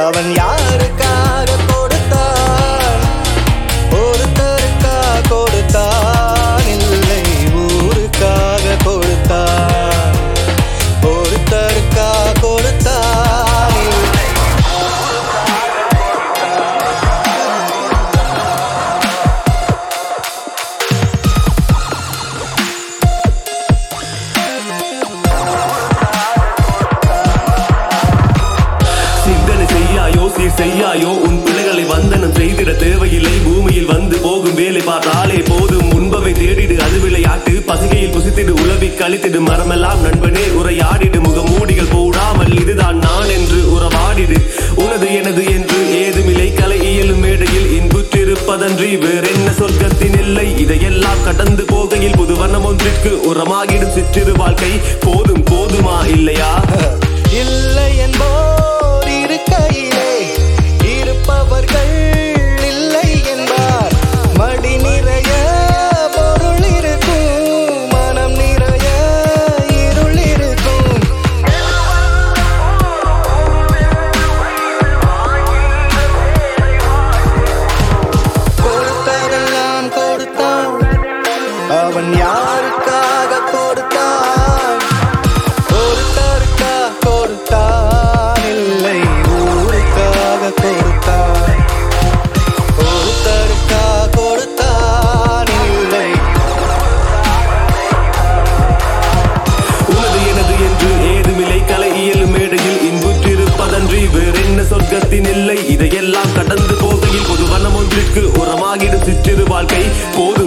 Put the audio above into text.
அவன் யாருக்காக கொடுத்தான் ஒருத்தருக்கா கொடுத்தான் இல்லை ஊருக்காக கொடுத்தான் ஒருத்தருக்கா கொடுத்தான் இல்லை சிந்தனை செய்யாயோ சீர் செய்யாயோ உன் பிள்ளைகளை வந்தனம் செய்திட தேவையில்லை பூமியில் வந்து போகும் வேலை பார்த்தாலே போதும் உண்பவை தேடிடு அது விளையாட்டு பசிகையில் புசித்திடு உழவி கழித்திடு மரமெல்லாம் நண்பனே உரையாடிடு முகமூடிகள் போடாமல் இதுதான் நான் என்று உறவாடிடு உனது எனது என்று ஏதுமில்லை கலை இயலும் மேடையில் இன்புற்றிருப்பதன்றி வேறென்ன சொர்க்கத்தின் இல்லை இதையெல்லாம் கடந்து போகையில் புது வண்ணம் ஒன்றிற்கு உரமாகிடும் சிற்றிரு வாழ்க்கை போதும் போதுமா இல்லையா இல்லை என்போர் இருக்கையிலே இருப்பவர்கள் இல்லை என்பார் மடி நிறைய பொருள் இருக்கும் மனம் நிறைய இருள் இருக்கும் கொடுத்ததெல்லாம் கொடுத்தான் அவன் யாருக்காக கொடுத்தான் ஒருத்தருக்கா கொடுத்தான் இல்லை ஊருக்காக கொடுத்தான் ஒருத்தருக்கா கொடுத்தான் இல்லை உனது எனது என்று ஏதுமில்லை கலை இயலும் மேடையில் இன்புற்றிருப்பதன்றி வேறென்ன சொர்க்கத்தின் இல்லை இதையெல்லாம் கடந்து போகையில் பொது வனம் ஒன்றிற்கு உரமாகிடும் சிற்றிரு வாழ்க்கை போதும்